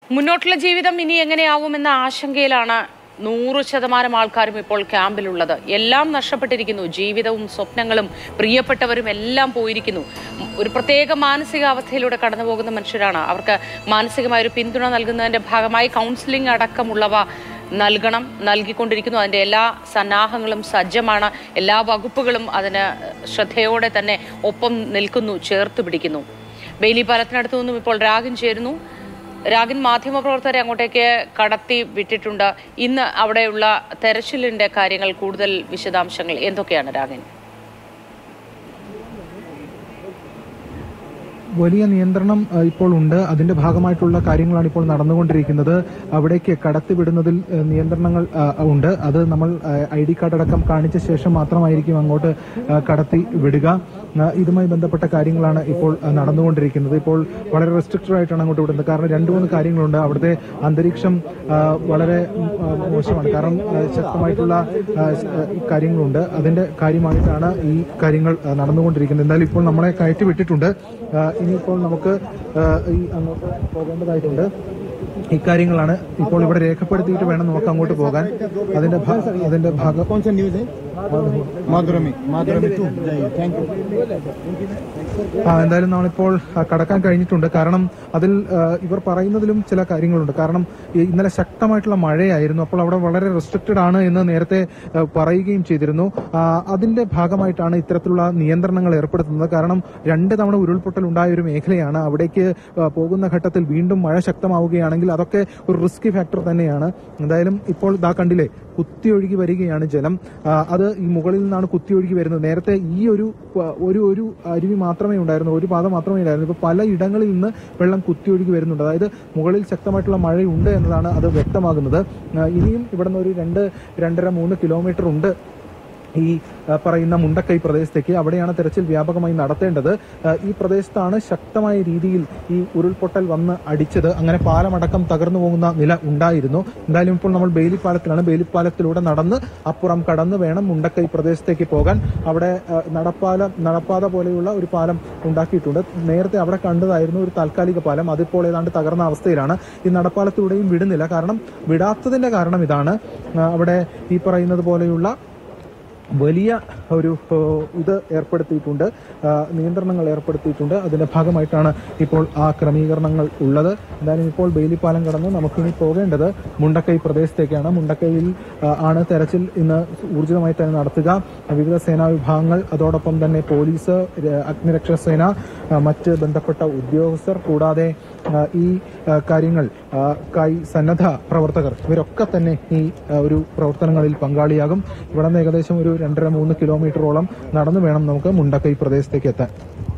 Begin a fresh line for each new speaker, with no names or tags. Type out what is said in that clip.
മുന്നോട്ടുള്ള ജീവിതം ഇനി എങ്ങനെയാവുമെന്ന ആശങ്കയിലാണ് നൂറ് ശതമാനം ആൾക്കാരും ഇപ്പോൾ ക്യാമ്പിലുള്ളത് എല്ലാം നഷ്ടപ്പെട്ടിരിക്കുന്നു ജീവിതവും സ്വപ്നങ്ങളും പ്രിയപ്പെട്ടവരും എല്ലാം പോയിരിക്കുന്നു ഒരു പ്രത്യേക മാനസികാവസ്ഥയിലൂടെ കടന്നു പോകുന്ന മനുഷ്യരാണ് അവർക്ക് മാനസികമായ ഒരു പിന്തുണ നൽകുന്നതിന്റെ ഭാഗമായി കൗൺസിലിംഗ് അടക്കമുള്ളവ നൽകണം നൽകിക്കൊണ്ടിരിക്കുന്നു അതിന്റെ എല്ലാ സന്നാഹങ്ങളും സജ്ജമാണ് എല്ലാ വകുപ്പുകളും അതിന് ശ്രദ്ധയോടെ തന്നെ ഒപ്പം നിൽക്കുന്നു ചേർത്ത് പിടിക്കുന്നു ബെയിലി പാലത്തിനടുത്തു നിന്നും ഇപ്പോൾ രാഗിൻ ചേരുന്നു രാഗിൻ മാധ്യമപ്രവർത്തകരെ അങ്ങോട്ടേക്ക് കടത്തി വിട്ടിട്ടുണ്ട് ഇന്ന് അവിടെയുള്ള തെരച്ചിലിന്റെ കാര്യങ്ങൾ കൂടുതൽ വിശദാംശങ്ങൾ എന്തൊക്കെയാണ് രാഗിൻ
വലിയ നിയന്ത്രണം അഹ്, ഇപ്പോൾ ഉണ്ട് അതിന്റെ ഭാഗമായിട്ടുള്ള കാര്യങ്ങളാണ് ഇപ്പോൾ നടന്നുകൊണ്ടിരിക്കുന്നത് അവിടേക്ക് കടത്തിവിടുന്നതിൽ അഹ്, നിയന്ത്രണങ്ങൾ അഹ്, ഉണ്ട് അത് നമ്മൾ ഐ ഡി കാർഡ് അടക്കം കാണിച്ച ശേഷം മാത്രമായിരിക്കും അങ്ങോട്ട് അഹ്, കടത്തി വിടുക അഹ്, ഇതുമായി ബന്ധപ്പെട്ട കാര്യങ്ങളാണ് ഇപ്പോൾ അഹ്, നടന്നുകൊണ്ടിരിക്കുന്നത് ഇപ്പോൾ വളരെ റെസ്ട്രിക്റ്റഡ് ആയിട്ടാണ് അങ്ങോട്ട് വിടുന്നത് കാരണം രണ്ടു മൂന്ന് കാര്യങ്ങളുണ്ട് അവിടുത്തെ അന്തരീക്ഷം അഹ്, വളരെ ഉം, അഹ്, മോശമാണ് കാരണം അഹ്, ശക്തമായിട്ടുള്ള അഹ്, ശ- അഹ്, കാര്യങ്ങളുണ്ട് അതിന്റെ കാര്യമായിട്ടാണ് ഈ കാര്യങ്ങൾ അഹ്, നടന്നുകൊണ്ടിരിക്കുന്നത് എന്തായാലും ഇപ്പോൾ നമ്മളെ കയറ്റി വിട്ടിട്ടുണ്ട് ആഹ് ഇനിയിപ്പോൾ നമുക്ക് ആഹ് ഈ അങ്ങോട്ട് പോകേണ്ടതായിട്ടുണ്ട് ഇക്കാര്യങ്ങളാണ് ഇപ്പോൾ ഇവിടെ രേഖപ്പെടുത്തിയിട്ട് വേണം നമുക്ക് അങ്ങോട്ട് പോകാൻ അതിന്റെ ഭാ- അതിന്റെ ഭാഗം
कौन सा न्यूज है माधुरमी माधुरमी टू थैंक यू
ആ, എന്തായാലും നമ്മളിപ്പോൾ ആ, കടക്കാൻ കഴിഞ്ഞിട്ടുണ്ട് കാരണം അതിൽ ആ, ഇവർ പറയുന്നതിലും ചില കാര്യങ്ങളുണ്ട് കാരണം ഈ ഇന്നലെ ശക്തമായിട്ടുള്ള മഴയായിരുന്നു അപ്പോൾ അവിടെ വളരെ റെസ്ട്രിക്റ്റഡ് ആണ് എന്ന് നേരത്തെ ആ, പറയുകയും ചെയ്തിരുന്നു ആ, അതിന്റെ ഭാഗമായിട്ടാണ് ഇത്തരത്തിലുള്ള നിയന്ത്രണങ്ങൾ ഏർപ്പെടുത്തുന്നത് കാരണം രണ്ട് തവണ ഉരുൾപൊട്ടൽ ഉണ്ടായ ഒരു മേഖലയാണ് അവിടേക്ക് ആ, പോകുന്ന ഘട്ടത്തിൽ വീണ്ടും മഴ ശക്തമാവുകയാണെങ്കിൽ അതൊക്കെ ഒരു റിസ്കി ഫാക്ടർ തന്നെയാണ് എന്തായാലും ഇപ്പോൾ ഇതാ കണ്ടില്ലേ കുത്തിയൊഴുകി വരികയാണ് ജലം ആ, അത് ഈ മുകളിൽ നിന്നാണ് കുത്തിയൊഴുകി വരുന്നത് നേരത്തെ ഈ ഒരു പ- ഒരു ഒരു അരുവി മാത്രമേ ഉണ്ടായിരുന്നു ഒരു പാത മാത്രമേ ഉണ്ടായിരുന്നു ഇപ്പൊ പല ഇടങ്ങളിൽ നിന്ന് വെള്ളം കുത്തിയൊഴുകി വരുന്നുണ്ട് അതായത് മുകളിൽ ശക്തമായിട്ടുള്ള മഴയുണ്ട് എന്നതാണ് അത് വ്യക്തമാകുന്നത് ആ, ഇനിയും ഇവിടെ നിന്ന് ഒരു രണ്ട് രണ്ടര മൂന്ന് കിലോമീറ്റർ ഉണ്ട് ഈ ആ, പറയുന്ന മുണ്ടക്കൈ പ്രദേശത്തേക്ക് അവിടെയാണ് തെരച്ചിൽ വ്യാപകമായി നടത്തേണ്ടത് ആ, ഈ പ്രദേശത്താണ് ശക്തമായ രീതിയിൽ ഈ ഉരുൾപൊട്ടൽ വന്ന് അടിച്ചത് അങ്ങനെ പാലമടക്കം തകർന്നു പോകുന്ന നില ഉണ്ടായിരുന്നു എന്തായാലും ഇപ്പോൾ നമ്മൾ ബെയിലിപ്പാലത്തിലാണ് ബെയിലിപ്പാലത്തിലൂടെ നടന്ന് അപ്പുറം കടന്ന് വേണം മുണ്ടക്കൈ പ്രദേശത്തേക്ക് പോകാൻ അവിടെ ആ, നടപ്പാലം നടപ്പാത പോലെയുള്ള ഒരു പാലം ഉണ്ടാക്കിയിട്ടുണ്ട് നേരത്തെ അവിടെ കണ്ടതായിരുന്നു ഒരു താൽക്കാലിക പാലം അതിപ്പോൾ ഏതാണ്ട് തകർന്ന അവസ്ഥയിലാണ് ഈ നടപ്പാലത്തിലൂടെയും വിടുന്നില്ല കാരണം വിടാത്തതിന്റെ കാരണം ഇതാണ് ആ, അവിടെ ഈ പറയുന്നത് പോലെയുള്ള വലിയ ഒരു ഏഹ്, ഇത് ഏർപ്പെടുത്തിയിട്ടുണ്ട് ആ, നിയന്ത്രണങ്ങൾ ഏർപ്പെടുത്തിയിട്ടുണ്ട് അതിന്റെ ഭാഗമായിട്ടാണ് ഇപ്പോൾ ആ ക്രമീകരണങ്ങൾ ഉള്ളത് എന്തായാലും ഇപ്പോൾ ബെയിലിപ്പാലം കടന്ന് നമുക്കിനി പോകേണ്ടത് മുണ്ടക്കൈ പ്രദേശത്തേക്കാണ് മുണ്ടക്കൈയിൽ ആ, ആണ് തെരച്ചിൽ ഇന്ന് ഊർജിതമായി തന്നെ നടത്തുക വിവിധ സേനാ വിഭാഗങ്ങൾ അതോടൊപ്പം തന്നെ പോലീസ് ര- അഗ്നിരക്ഷാ സേന ആ, മറ്റ് ബന്ധപ്പെട്ട ഉദ്യോഗസ്ഥർ കൂടാതെ ആ, ഈ ആ, കാര്യങ്ങൾ ആ, കായി സന്നദ്ധ പ്രവർത്തകർ ഇവരൊക്കെ തന്നെ ഈ ആ, ഒരു പ്രവർത്തനങ്ങളിൽ പങ്കാളിയാകും ഇവിടെ നിന്ന് ഏകദേശം ഒരു രണ്ടര മൂന്ന് കിലോമീറ്ററോളം നടന്നു വേണം നമുക്ക് മുണ്ടക്കൈ പ്രദേശത്തേക്ക് എത്താൻ